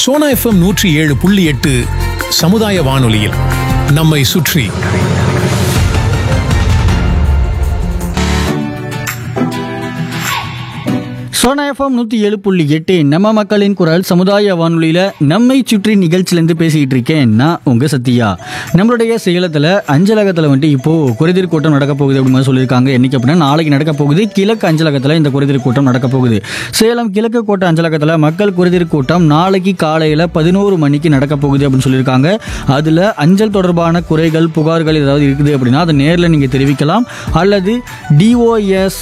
Sona FM நூற்றி ஏழு புள்ளி எட்டு சமுதாய வானொலியில் நம்மை சுற்றி சோனா எஃப்எம் நூற்றி ஏழு புள்ளி எட்டு நம்ம மக்களின் குரல் சமுதாய வானொலியில் நம்மை சுற்றி நிகழ்ச்சியிலேருந்து பேசிக்கிட்டு இருக்கேன் நான் உங்கள் சத்யா நம்மளுடைய சேலத்தில் அஞ்சலகத்தில் வந்துட்டு இப்போது குறைதீர் கூட்டம் நடக்க போகுது அப்படின்னு மாதிரி சொல்லியிருக்காங்க என்னைக்கு அப்படின்னா நாளைக்கு நடக்க போகுது கிழக்கு அஞ்சலகத்தில் இந்த குறைதீர் கூட்டம் நடக்க போகுது சேலம் கிழக்கு கோட்டை அஞ்சலகத்தில் மக்கள் குறைதீர் கூட்டம் நாளைக்கு காலையில் பதினோரு மணிக்கு நடக்க போகுது அப்படின்னு சொல்லியிருக்காங்க அதில் அஞ்சல் தொடர்பான குறைகள் புகார்கள் ஏதாவது இருக்குது அப்படின்னா அதை நேரில் நீங்கள் தெரிவிக்கலாம் அல்லது DOS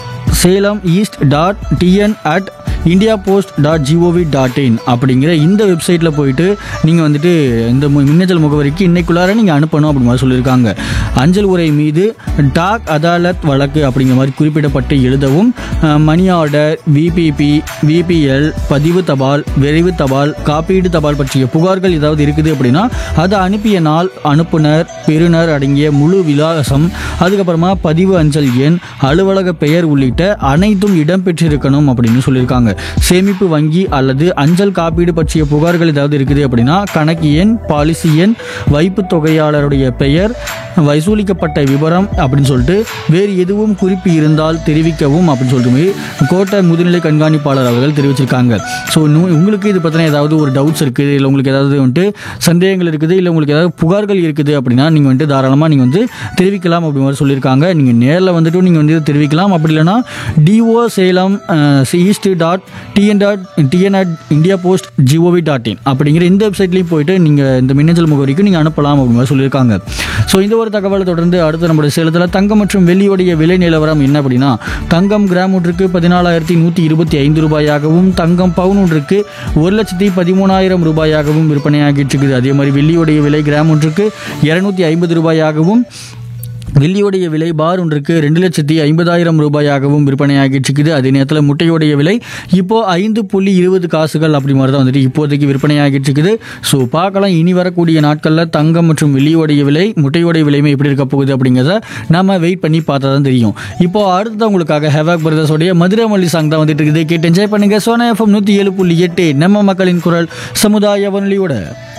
Salem east dot TN at India post dot GOV dot in அப்படிங்கிற இந்த வெப்சைட்டில் போயிட்டு நீங்கள் வந்துட்டு இந்த மு- மின்னஞ்சல் முகவரிக்கு இன்னைக்குள்ளார நீங்கள் அனுப்பணும் அப்படி மாதிரி சொல்லியிருக்காங்க அஞ்சல் உரை மீது டாக் அதாலத் வழக்கு அப்படிங்கிற மாதிரி குறிப்பிடப்பட்டு எழுதவும் அஹ், மணி ஆர்டர் விபிபி விபிஎல் பதிவு தபால் விரைவு தபால் காப்பீடு தபால் பற்றிய புகார்கள் ஏதாவது இருக்குது அப்படின்னா அதை அனுப்பிய நாள் அனுப்புனர் பெறுநர் அடங்கிய முழு விலாசம் அதுக்கப்புறமா பதிவு அஞ்சல் எண் அலுவலக பெயர் உள்ளிட்ட அனைத்தும் இடம்பெற்றிருக்கணும் அப்படின்னு சொல்லியிருக்காங்க சேமிப்பு வங்கி அல்லது அஞ்சல் காப்பீடு பற்றிய புகார்கள் ஏதாவது இருக்குது அப்படின்னா கணக்கு எண் பாலிசி எண் வைப்பு தொகையாளருடைய பெயர் வசூலிக்கப்பட்ட விவரம் அப்படின்னு சொல்லிட்டு வேறு எதுவும் குறிப்பு இருந்தால் தெரிவிக்கவும் அப்படின்னு சொல்லிட்டு கோட்டை முதுநிலை கண்காணிப்பாளர் அவர்கள் தெரிவிச்சிருக்காங்க ஸோ உங்களுக்கு இது பற்றின ஏதாவது ஒரு டவுட்ஸ் இருக்குது இல்லை உங்களுக்கு ஏதாவது வந்துட்டு சந்தேகங்கள் இருக்குது இல்லை உங்களுக்கு ஏதாவது புகார்கள் இருக்குது அப்படின்னா நீங்கள் வந்துட்டு தாராளமாக நீங்கள் வந்து தெரிவிக்கலாம் அப்படி மாதிரி சொல்லியிருக்காங்க நீங்கள் நேரில் வந்துட்டு நீங்கள் வந்து தெரிவிக்கலாம் அப்படி இல்லைன்னா DO Salem east dot TN dot TN at India post GOV dot in அப்படிங்கிற இந்த வெப்சைட்லேயும் போயிட்டு நீங்கள் இந்த மின்னஞ்சல் முகவரிக்கு நீங்கள் அனுப்பலாம் அப்படி மாதிரி சொல்லியிருக்காங்க ஸோ இந்த ஒரு தகவலை தொடர்ந்து அடுத்து நம்மளுடைய சேலத்தில் தங்கம் மற்றும் வெள்ளியோடைய விலை நிலவரம் என்ன அப்படின்னா தங்கம் கிராம் ஒன்றுக்கு பதினாலாயிரத்தி நூற்றி இருபத்தி ஐந்து ரூபாயாகவும் தங்கம் பவுன் ஒன்றுக்கு ஒரு லட்சத்தி பதிமூணாயிரம் ரூபாயாகவும் விற்பனையாகிட்டு இருக்குது அதே மாதிரி வெள்ளியோடைய விலை கிராம் ஒன்றுக்கு இரநூத்தி ஐம்பது ரூபாயாகவும் வெள்ளியோடைய விலை பார் ஒன்றுக்கு ரெண்டு லட்சத்தி ஐம்பதாயிரம் ரூபாயாகவும் விற்பனையாகிட்டு இருக்குது அதே நேரத்தில் முட்டையோடைய விலை இப்போ ஐந்து புள்ளி இருபது காசுகள் அப்படி மாதிரி தான் வந்துட்டு இப்போதைக்கு விற்பனையாகிட்டு இருக்குது ஸோ பார்க்கலாம் இனி வரக்கூடிய நாட்களில் தங்கம் மற்றும் வெள்ளியோடைய விலை முட்டையோடைய விலையுமே எப்படி இருக்க போகுது அப்படிங்கிறத நம்ம வெயிட் பண்ணி பார்த்தா தான் தெரியும் இப்போ அடுத்தது உங்களுக்காக ஹெவாக் பிரதர்ஸோடைய மதுரை மல்லி சாங் தான் வந்துட்டு இருக்குது கேட்டு என்ஜாய் பண்ணுங்க சோனா எஃப்எம் நூற்றி ஏழு புள்ளி எட்டு நம்ம மக்களின் குரல் சமுதாய வானொலியோட